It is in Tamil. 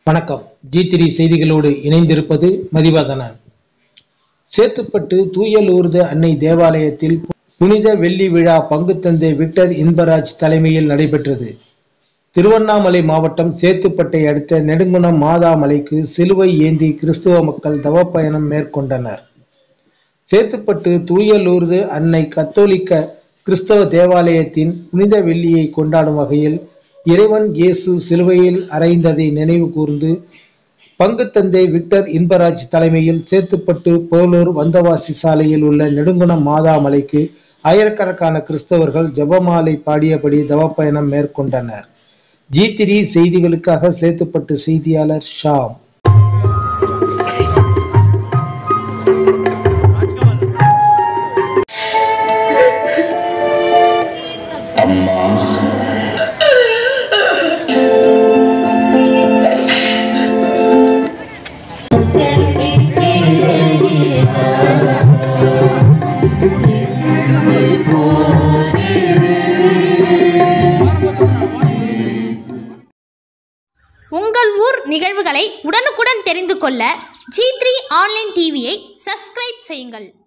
வணக்கம் ஜி த்ரீ செய்திகளோடு இணைந்திருப்பது மதிவதனன் சேத்துப்பட்டு தூய லூர்து அன்னை தேவாலயத்தில் புனித வெள்ளி விழா பங்குத்தந்தை விக்டர் இன்பராஜ் தலைமையில் நடைபெற்றது திருவண்ணாமலை மாவட்டம் சேத்துப்பட்டை அடுத்த நெடுங்குணம் மாதாமலைக்கு சிலுவை ஏந்தி கிறிஸ்துவ மக்கள் தவப்பயணம் மேற்கொண்டனர் சேத்துப்பட்டு தூய லூர்து அன்னை கத்தோலிக்க கிறிஸ்தவ தேவாலயத்தின் புனித வெள்ளியை கொண்டாடும் வகையில் இறைவன் இயேசு சிலுவையில் அறைந்ததை நினைவு கூர்ந்து பங்குத்தந்தை விக்டர் இன்பராஜ் தலைமையில் சேத்துப்பட்டு போலூர் வந்தவாசி சாலையில் உள்ள நெடுங்குணம் மாதாமலைக்கு ஆயிரக்கணக்கான கிறிஸ்தவர்கள் ஜெபமாலை பாடியபடி தவப்பயணம் மேற்கொண்டனர் ஜி த்ரீ செய்திகளுக்காக சேத்துப்பட்டு செய்தியாளர் ஷாம் அம்மா உங்கள் ஊர் நிகழ்வுகளை உடனுக்குடன் தெரிந்து கொள்ள ஜி த்ரீ ஆன்லைன் டிவியை சப்ஸ்கிரைப் செய்யுங்கள்